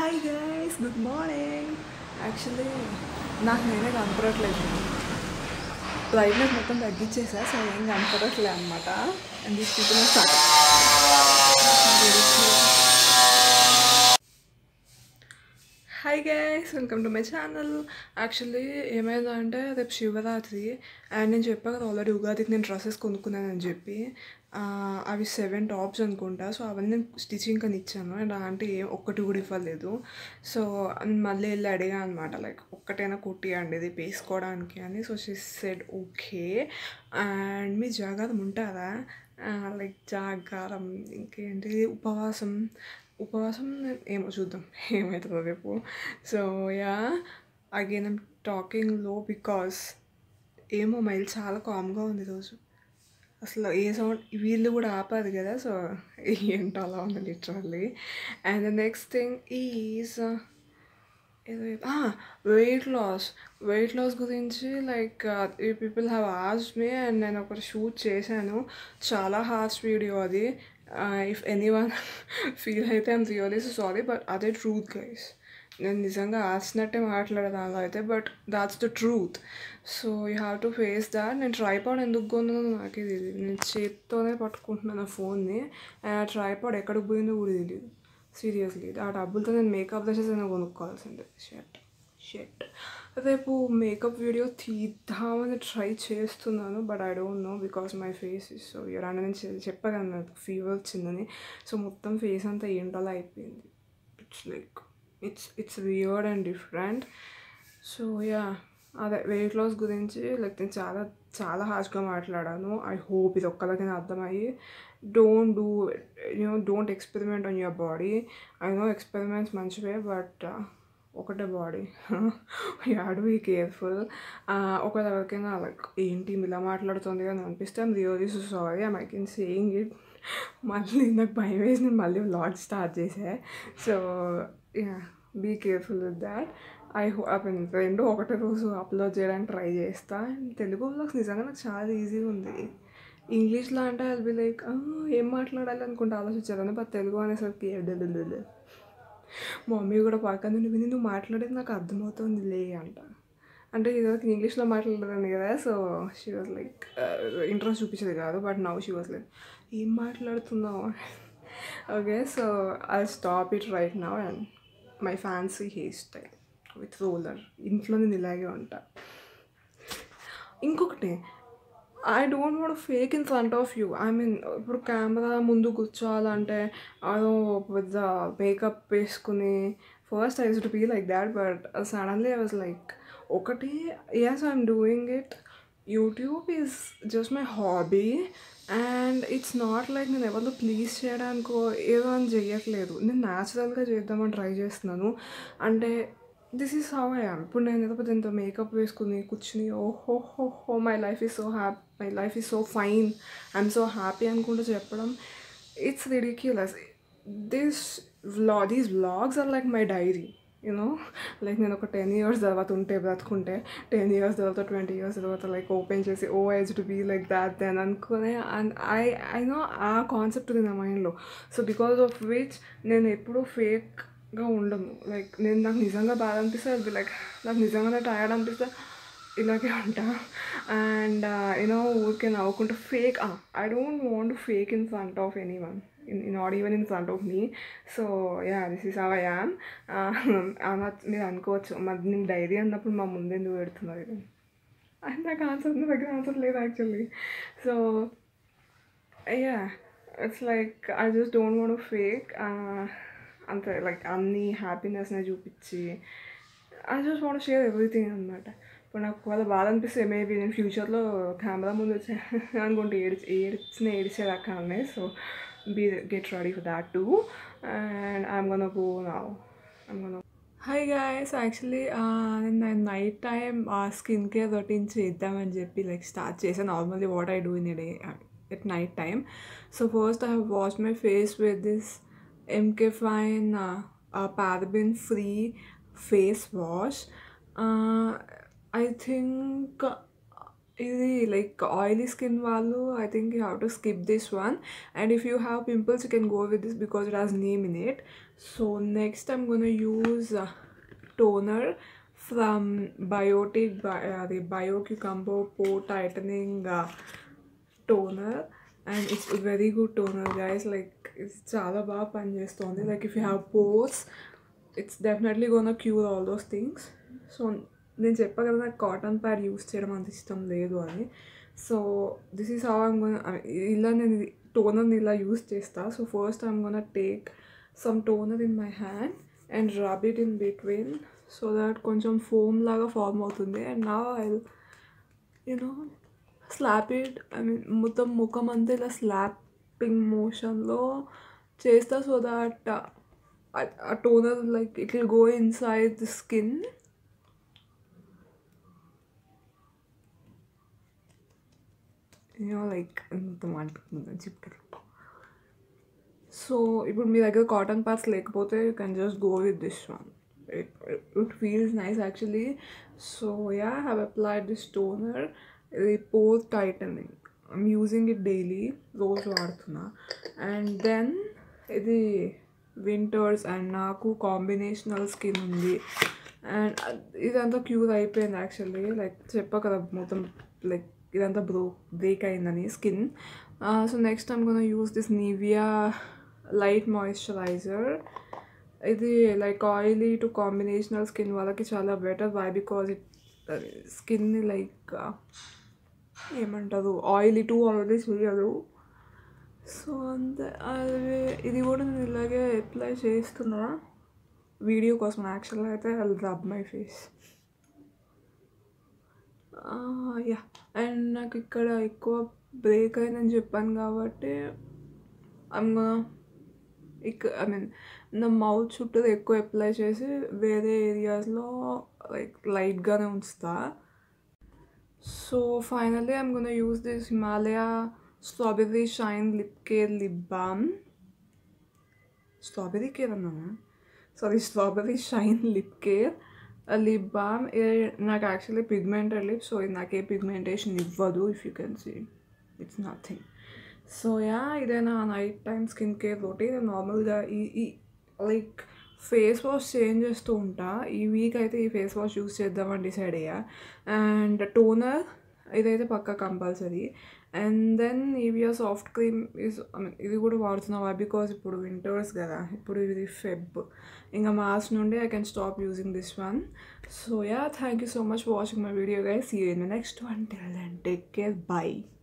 hi guys good morning actually నాకు నేనే కనపడట్లేదు బ్రైట్నెస్ మొత్తం తగ్గించేసా సో ఏం కనపడట్లేదు అనమాట and these people start hi guys welcome to my channel actually ఏమైందంటే రేపు శివరాత్రి అండ్ నేను చెప్పా కదా ఆల్రెడీ ఉగాదికి నేను డ్రెస్సెస్ కొనుక్కున్నానని చెప్పి ఆ, అవి సెవెన్ టాప్స్ అనుకుంటా సో అవన్నీ నేను స్టిచింగ్ అని ఇచ్చాను అండ్ అంటే ఏం ఒక్కటి కూడా ఇవ్వలేదు సో నేను మళ్ళీ వెళ్ళి అడిగా అనమాట లైక్ ఒక్కటైనా కుట్టియండి ఇది వేసుకోవడానికి అని so she said okay and మీ జాగారం ఉంటారా లైక్ జాగారం ఇంకేంటి ఉపవాసం ఉపవాసం ఏమో చూద్దాం ఏమవుతుందో రేపు so ya again I'm talking low because ఏమో మైల్ చాలా కామ్గా ఉంది ఈరోజు అసలు ఏ సౌండ్ వీళ్ళు కూడా ఆపారు కదా సో ఏంటో అలా ఉంది literally and the next thing is ఏదో వెయిట్ లాస్ వెయిట్ లాస్ గురించి లైక్ ఈ people have asked me and నేను ఒకటి షూట్ చేశాను చాలా హార్ష్ వీడియో అది ఇఫ్ ఎనీ వన్ ఫీల్ అయితే ఐమ్ రియలీ సారీ బట్ అదే ట్రూత్ గైస్ నేను నిజంగా ఆసినట్టే మాట్లాడేదానిలో అయితే but that's the truth so you have to face that నేను ట్రైపాడ్ ఎందుకు కొన్నానో నాకే తెలియదు నేను చేత్తోనే పట్టుకుంటున్నాను ఆ ఫోన్ని అండ్ ఆ ట్రైపాడ్ ఎక్కడికి పోయిందో కూడా తెలియదు సీరియస్లీ ఆ డబ్బులతో నేను మేకప్ బ్రషెస్ అయినా కొనుక్కోవాల్సిందే షర్ట్ షర్ట్ రేపు మేకప్ వీడియో తీద్దామని ట్రై చేస్తున్నాను but I don't know because my face is so weird అంటే నేను చె- చెప్పాను నాకు ఫీవర్ వచ్చిందని సో మొత్తం ఫేస్ అంతా ఏంటలా అయిపోయింది it's like it's it's weird and different so ya అదే వెయిట్ లాస్ గురించి లైక్ నేను చాలా చాలా హార్ష్గా మాట్లాడాను ఐ హోప్ ఇది ఒక్కరికైనా అర్థమయ్యి don't do you know don't experiment on your body I know experiments మంచివే బట్ ఒకటే బాడీ యాడ్ బీ కేర్ఫుల్ ఒకవేళ ఎవరికైనా లైక్ ఏంటి ఇలా మాట్లాడుతుంది అని అనిపిస్తే I'm really so sorry I'm I can saying it మళ్ళీ నాకు భయం వేసి నేను మళ్ళీ వ్లాగ్ స్టార్ట్ చేసా so ya be careful with that I hope I రెండు ఒకటే రోజు అప్లోడ్ చేయడానికి ట్రై చేస్తా తెలుగు వ్లాగ్స్ నిజంగా నాకు చాలా ఈజీగా ఉంది ఇంగ్లీష్లో అంటే అది బి లైక్ ఏం మాట్లాడాలి అనుకుంటే ఆలోచించాను బట్ తెలుగు అనేసరికి ఏడలేదు మా మమ్మీ కూడా పక్కన నుండి విని నువ్వు మాట్లాడేది నాకు అర్థమవుతుంది లే అంట అంటే ఇదివరకు ఇంగ్లీష్లో మాట్లాడేదాన్ని కదా so she was like interest చూపించేది కాదు but now she was like ఏం మాట్లాడుతున్నావు okay so I stop it right now and my fancy hair style with roller ఇంట్లో నేను ఇలాగే ఉంటా ఇంకొకటి I don't want fake in front of you I mean ఇప్పుడు కెమెరా ముందు కూర్చోవాలంటే అదో పెద్ద మేకప్ వేసుకుని first I to be like that but suddenly I was like ఒకటి yes I'm doing it YouTube is just my hobby and it's not like నేను ఎవరితో please చేయడానికో ఏదో అని చెయ్యట్లేదు నేను న్యాచురల్గా చేద్దామని ట్రై చేస్తున్నాను అంటే this is how I am ఇప్పుడు నేను ఏదో పెద్ద ఇంత మేకప్ వేసుకుని కూర్చుని ఓహో హో హో my life is so happy my life is so fine I'm so happy అనుకుంటూ చెప్పడం ఇట్స్ రిడిక్యులస్ దిస్ వ్లా these vlogs are like my diary you know like నేను ఒక టెన్ ఇయర్స్ తర్వాత ఉంటే బ్రతుకుంటే టెన్ ఇయర్స్ తర్వాత ట్వంటీ ఇయర్స్ తర్వాత లైక్ ఓపెన్ చేసి oh I used to be like that then అనుకునే and I I know a concept ఉంది నా మైండ్లో సో బికాస్ ఆఫ్ విచ్ నేను ఎప్పుడూ ఫేక్గా ఉండను లైక్ నేను నాకు నిజంగా బాధ అనిపిస్తే అది లైక్ నాకు నిజంగానే టయర్డ్ అనిపిస్తే ఇలాగే ఉంటా అండ్ యూనో ఊరికే నవ్వుకుంటూ fake I don't want fake in front of anyone in not even in front of me so ya this is how I am మీరు అనుకోవచ్చు మరి నేను డైరీ అన్నప్పుడు మా ముందు ఎందుకు పెడుతున్నారు ఇది అండ్ నాకు ఆన్సర్ నా దగ్గర ఆన్సర్ లేదు actually so ya it's like I just don't want fake అంతే లైక్ అన్ని హ్యాపీనెస్నే చూపించి I just want share everything అనమాట ఇప్పుడు నాకు ఒకవేళ బాధ అనిపిస్తే మేబీ నేను ఫ్యూచర్లో కెమెరా ముందు వచ్చి అనుకుంటే ఏడ్చి ఏడ్చిన ఏడిచేదాకా ఉన్నాయి so be get ready for that too and I'm gonna go now I'm gonna hi guys actually నేను night time skin care routine చేద్దామని చెప్పి లైక్ స్టార్ట్ చేసాను normally what I do in day at night time so first I have wash my face with this ఎంకే fine paraben free face wash I think ఇది like oily skin వాళ్ళు I think you have to skip this one and if you have pimples you can go with this because it has neem in it so next I'm gonna use toner from Biotique అది bio cucumber pore tightening toner and it's very good toner guys like it's చాలా బాగా పనిచేస్తుంది like if you have pores it's definitely gonna cure all those things so నేను చెప్పా కదా నాకు cotton pad use చేయడం అంత ఇష్టం లేదు అని so this is how I'm gonna ఇలా నేను టోనర్ని ఇలా యూస్ చేస్తా so first I'm gonna take some toner in my hand and rub it in between so that కొంచెం ఫోమ్ లాగా ఫామ్ అవుతుంది అండ్ నా I you know slap it I mean మొత్తం ముఖం అంతా ఇలా స్లాపింగ్ మోషన్లో చేస్తా సో దట్ ఆ toner like it will go inside the skin you know like ఇంత మంటుకుందని చెప్పారు సో ఇప్పుడు మీ దగ్గర కాటన్ ప్యాడ్స్ లేకపోతే you can just go with this one it it feels nice actually so ya have applied this toner ఇది pore tightening I'm using it daily రోజు వాడుతున్నా అండ్ దెన్ ఇది వింటర్స్ అండ్ నాకు combinational skin ఉంది and ఇదంతా cure అయిపోయింది actually like చెప్పా కదా మొత్తం లైక్ ఇదంతా బ్రో బ్రేక్ అయిందని స్కిన్ సో నెక్స్ట్ టైం కొన use this Nivea light moisturizer ఇది like oily to combinational skin వాళ్ళకి చాలా బెటర్ వై బికాజ్ ఇట్ స్కిన్ని లైక్ ఏమంటారు ఆయిలీ టు ఆల్రెడీ చేయదు సో అంతే అది ఇది కూడా నేను ఇలాగే అప్లై చేస్తున్నా వీడియో కోసం యాక్చువల్గా అయితే I rub my face ya and నాకు ఇక్కడ ఎక్కువ బ్రేక్ అయిందని చెప్పాను కాబట్టి అమ్మ ఇక ఐ మీన్ నా మౌత్ చుట్టూ ఎక్కువ అప్లై చేసి వేరే ఏరియాస్లో లైక్ లైట్గానే ఉంచుతా so finally I'm gonna use this Himalaya strawberry shine lip care lip balm strawberry care అన్నాను sorry strawberry shine lip care lip balm నాకు యాక్చువల్లీ పిగ్మెంటెడ్ లిప్ సో ఇది నాకు ఏ పిగ్మెంటేషన్ ఇవ్వదు if you can see it's nothing so ya ఇదేనా night time skin care తోటి నేను నార్మల్గా ఈ ఈ లైక్ ఫేస్ వాష్ చేంజ్ చేస్తూ ఉంటా ఈ వీక్ అయితే ఈ ఫేస్ వాష్ యూస్ చేద్దామని డిసైడ్ అయ్యా అండ్ టోనర్ ఇదైతే పక్కా compulsory and then Nivea soft cream is I mean ఇది కూడా వాడుతున్నావా బికాస్ ఇప్పుడు వింటర్స్ కదా ఇప్పుడు ఇది ఫెబ్ ఇంకా మార్చ్ నుండి I can stop using this one so ya thank you so much for watching my video guys see you in the next one till then take care by